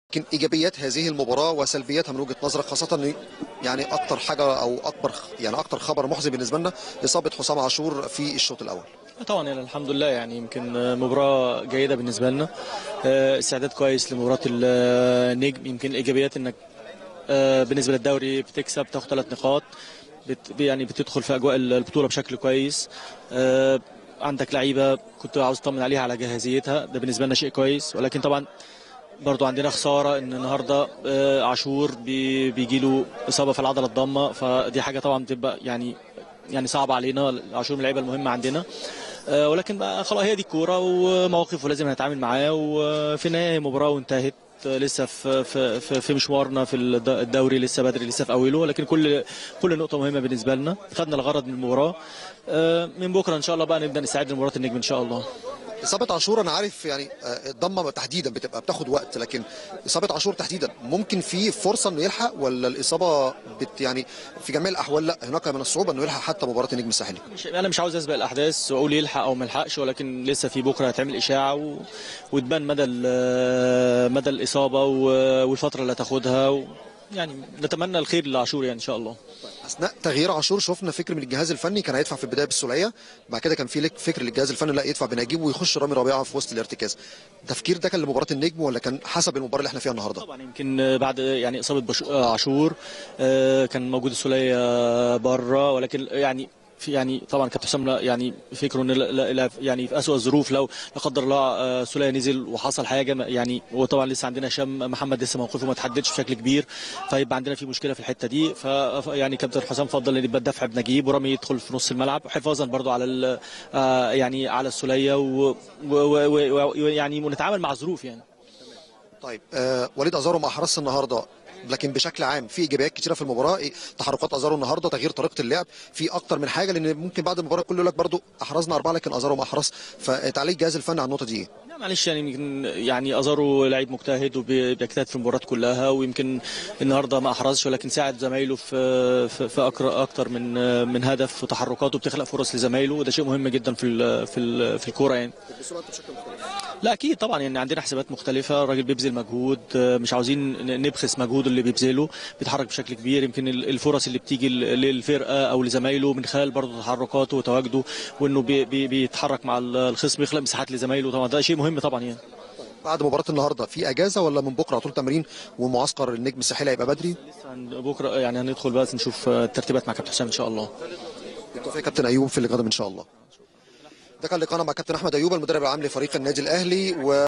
لكن ايجابيات هذه المباراه وسلبياتها من وجهه نظرك خاصه ان يعني اكتر حاجه او اكبر يعني اكتر خبر محزن بالنسبه لنا اصابه حسام عاشور في الشوط الاول طبعا يعني الحمد لله يعني يمكن مباراة جيدة بالنسبة لنا آه، استعداد كويس لمباراة النجم يمكن الإيجابيات إنك آه، بالنسبة للدوري بتكسب تاخد ثلاث نقاط بت يعني بتدخل في أجواء البطولة بشكل كويس آه، عندك لعيبة كنت عاوز أطمن عليها على جاهزيتها ده بالنسبة لنا شيء كويس ولكن طبعا برضو عندنا خسارة ان النهاردة آه، عاشور بي- بيجي له اصابة في العضلة الضامة فدي حاجة طبعا بتبقى يعني يعني صعبة علينا عاشور من اللعيبة المهمة عندنا آه، ولكن بقى خلاص هي دي الكورة ومواقف ولازم نتعامل معاه وفي النهاية هي مباراة وانتهت آه، لسه في في في, في مشوارنا في الد- الدوري لسه بدري لسه في اوله ولكن كل كل نقطة مهمة بالنسبة لنا خدنا الغرض من المباراة آه، من بكرة ان شاء الله بقى نبدأ نستعد لمباراة النجم ان شاء الله اصابه عاشور انا عارف يعني آه، الضمه تحديدا بتبقى بتاخد وقت لكن اصابه عاشور تحديدا ممكن في فرصه انه يلحق ولا الاصابه بت يعني في جميع الاحوال لا هناك من الصعوبه انه يلحق حتى مباراه النجم الساحلي مش انا مش عاوز اسبق الاحداث واقول يلحق او ما يلحقش ولكن لسه في بكره هتعمل اشاعه و... وتبان مدى ال- مدى الاصابه و... والفتره اللي هتاخدها و... يعني نتمنى الخير لعاشور يعني ان شاء الله اثناء تغيير عاشور شفنا فكر من الجهاز الفني كان هيدفع في البدايه بالسوليه بعد كده كان في لك فكر للجهاز الفني لا يدفع بنجيب ويخش رامي ربيعه في وسط الارتكاز التفكير ده كان لمباراه النجم ولا كان حسب المباراه اللي احنا فيها النهارده طبعا يمكن بعد يعني اصابه بش... عاشور آه، كان موجود السوليه بره ولكن يعني في يعني طبعا كابتن حسام لا- يعني فكره ان لا- لا- لا- يعني في اسوء الظروف لو لا قدر الله آه، سوليه نزل وحصل حاجه ما- يعني وطبعا لسه عندنا هشام محمد لسه موقفه ما تحددش بشكل كبير فيبقى عندنا في مشكله في الحته دي ف ف- يعني كابتن حسام فضل ان يبقى الدفع بنجيب ورامي يدخل في نص الملعب حفاظا برضو على ال- آه، يعني على السوليه ويعني ونتعامل مع الظروف يعني طيب آه وليد ازارو ما احرزش النهارده لكن بشكل عام في ايجابيات كتيره في المباراه إيه، تحركات ازارو النهارده تغيير طريقه اللعب في اكتر من حاجه لان ممكن بعد المباراه كله يقول لك برضو احرزنا اربعه لكن ازارو ما احرز فتعليق الجهاز الفني على النقطه دي إيه؟ لا معلش يعني يمكن يعني ازارو لعيب مجتهد وبيجتهد في المباريات كلها ويمكن النهارده ما احرزش ولكن ساعد زمايله في في, في أكر- اكتر من من هدف وتحركاته بتخلق فرص لزمايله وده شيء مهم جدا في ال في ال في الكوره يعني لا اكيد طبعا يعني عندنا حسابات مختلفه الراجل بيبذل مجهود آه، مش عاوزين ن- نبخس مجهوده اللي بيبذله بيتحرك بشكل كبير يمكن ال- الفرص اللي بتيجي ل- للفرقه او لزمايله من خلال برضه تحركاته وتواجده وانه بي بي بيتحرك مع ال- الخصم يخلق مساحات لزمايله طبعا ده شيء مهم طبعا يعني بعد مباراه النهارده في اجازه ولا من بكره على طول تمرين ومعسكر النجم الساحلي هيبقى بدري لسه عند- بكره يعني هندخل بقى نشوف آه، الترتيبات مع كابتن حسام ان شاء الله بالتوفيق يا كابتن ايوب في اللي قادم ان شاء الله ده كان لقاءنا مع كابتن احمد ايوب المدرب العام لفريق النادي الاهلي و